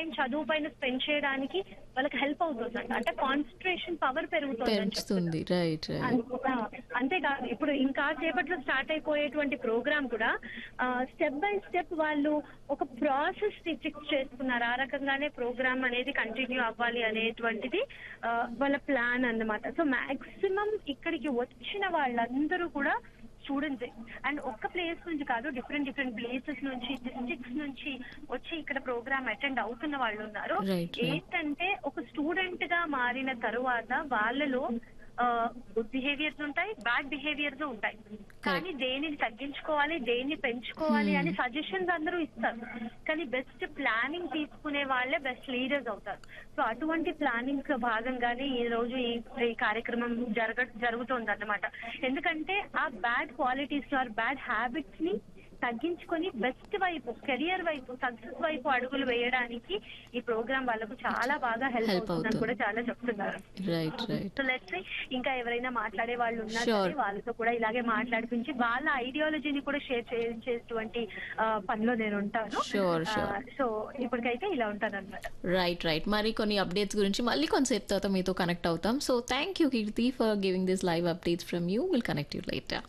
చదువు పైన స్పెండ్ చేయడానికి వాళ్ళకి హెల్ప్ అవుతుంది అంటే కాన్సన్ట్రేషన్ పవర్ పెరుగుతుంది అని చెప్తున్నా. పెంచుతుంది రైట్ రైట్ అంత- అంతేకాదు ఇప్పుడు ఇంకా సేపట్లో స్టార్ట్ అయిపోయేటువంటి ప్రోగ్రామ్ కూడా స్టెప్ బై స్టెప్ వాళ్ళు ఒక ప్రాసెస్ ఫిక్స్ చేసుకున్నారు ఆ రకంగానే ప్రోగ్రామ్ అనేది కంటిన్యూ అవ్వాలి అనేటువంటిది ఆ, వాళ్ళ ప్లాన్ అన్నమాట సో మాక్సిమం ఇక్కడికి వచ్చిన వాళ్ళందరూ కూడా స్టూడెంట్స్ అండ్ ఒక్క ప్లేస్ నుంచి కాదు డిఫరెంట్ డిఫరెంట్ ప్లేసెస్ నుంచి డిస్ట్రిక్ట్స్ నుంచి వచ్చి ఇక్కడ ప్రోగ్రామ్ అటెండ్ అవుతున్న వాళ్ళు ఉన్నారు Right, right. ఏంటంటే ఒక స్టూడెంట్ గా మారిన తరువాత వాళ్ళలో గుడ్ బిహేవియర్స్ ఉంటాయి బ్యాడ్ బిహేవియర్స్ ఉంటాయి కానీ దేనిని తగ్గించుకోవాలి దేన్ని పెంచుకోవాలి అని సజెషన్స్ అందరూ ఇస్తారు కానీ బెస్ట్ ప్లానింగ్ తీసుకునే వాళ్ళే బెస్ట్ లీడర్స్ అవుతారు సో అటువంటి ప్లానింగ్ భాగంగానే ఈ రోజు ఈ ఈ కార్యక్రమం జరగ జరుగుతుంది అన్నమాట ఎందుకంటే ఆ bad qualities or bad habits ని తగ్గించుకొని బెస్ట్ వైపు కెరియర్ వైపు సక్సెస్ వైపు అడుగులు వేయడానికి ఈ ప్రోగ్రామ్ వాళ్ళకు చాలా బాగా హెల్ప్ Help అవుతుందని అవుతుంది. కూడా చాలా చెప్తున్నారు రైట్ రైట్ సో లెట్స్ ఇంకా ఎవరైనా మాట్లాడే వాళ్ళు ఉన్నా Sure. సరే వాళ్ళతో కూడా ఇలాగే మాట్లాడిపించి వాళ్ళ ఐడియాలజీని కూడా షేర్ చేసేటువంటి ఆ, పనిలో నేను ఉంటాను Sure, sure. సో ఇప్పటికైతే ఇలా ఉంటాను అనమాట రైట్ రైట్ మరి కొన్ని అప్డేట్స్ గురించి మళ్ళీ కొంతసేపు తర్వాత మీతో కనెక్ట్ అవుతాం so thank you Keerthi for giving this live updates from you will connect you later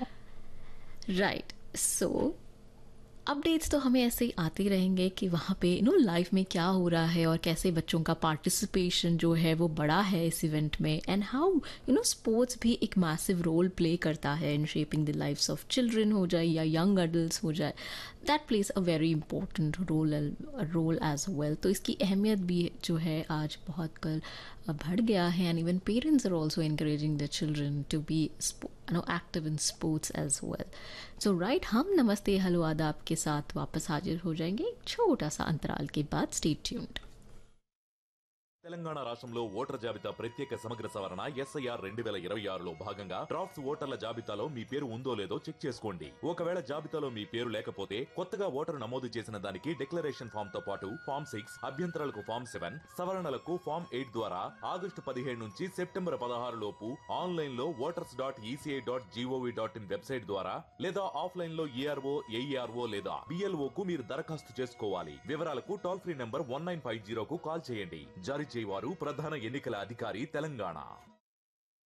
right so updates तो हमें ऐसे ही आते ही रहेंगे कि वहाँ पे नो लाइफ में क्या हो रहा है और कैसे बच्चों का पार्टिसिपेशन जो है वो बड़ा है इस इवेंट में and how you know sports भी एक मैसिव रोल प्ले करता है in shaping the lifes of children हो जाए या यंग अडल्ट हो जाए that plays a very important role role as well तो इसकी अहमियत भी जो है आज बहुत कल बढ़ गया है and even parents are also encouraging their children to be spo- you know active in sports as well so right हम नमस्ते हेलो आदाब के साथ वापस हाजिर हो जाएंगे एक छोटा सा अंतराल के बाद स्टे ट्यून्ड తెలంగాణ రాష్ట్రంలో ఓటర్ జాబితా ప్రత్యేక సమగ్ర సవరణ ఎస్ఐఆర్ రెండు వేల ఇరవై ఆరులో భాగంగా డ్రాఫ్ట్స్ ఓటర్ల జాబితాలో మీ పేరు ఉందో లేదో చెక్ చేసుకోండి ఒకవేళ జాబితాలో మీ పేరు లేకపోతే కొత్తగా ఓటరు నమోదు చేసిన దానికి డిక్లరేషన్ ఫామ్ తో పాటు ఫామ్ సిక్స్ అభ్యంతరాలకు ఫామ్ సెవెన్ సవరణలకు ఫామ్ ఎయిట్ ద్వారా ఆగస్టు పదిహేడు నుంచి సెప్టెంబర్ పదహారు లోపు ఆన్లైన్ లో voters dot ECI dot gov dot in website ద్వారా లేదా ఆఫ్లైన్ లో ఈఆర్ఓ ఏఈఆర్ఓ లేదా బిఎల్ఓ కు మీరు దరఖాస్తు చేసుకోవాలి వివరాలకు toll free number one nine five జీరోకు కాల్ చేయండి జారీ చేయవారు ప్రధాన ఎన్నికల అధికారి తెలంగాణ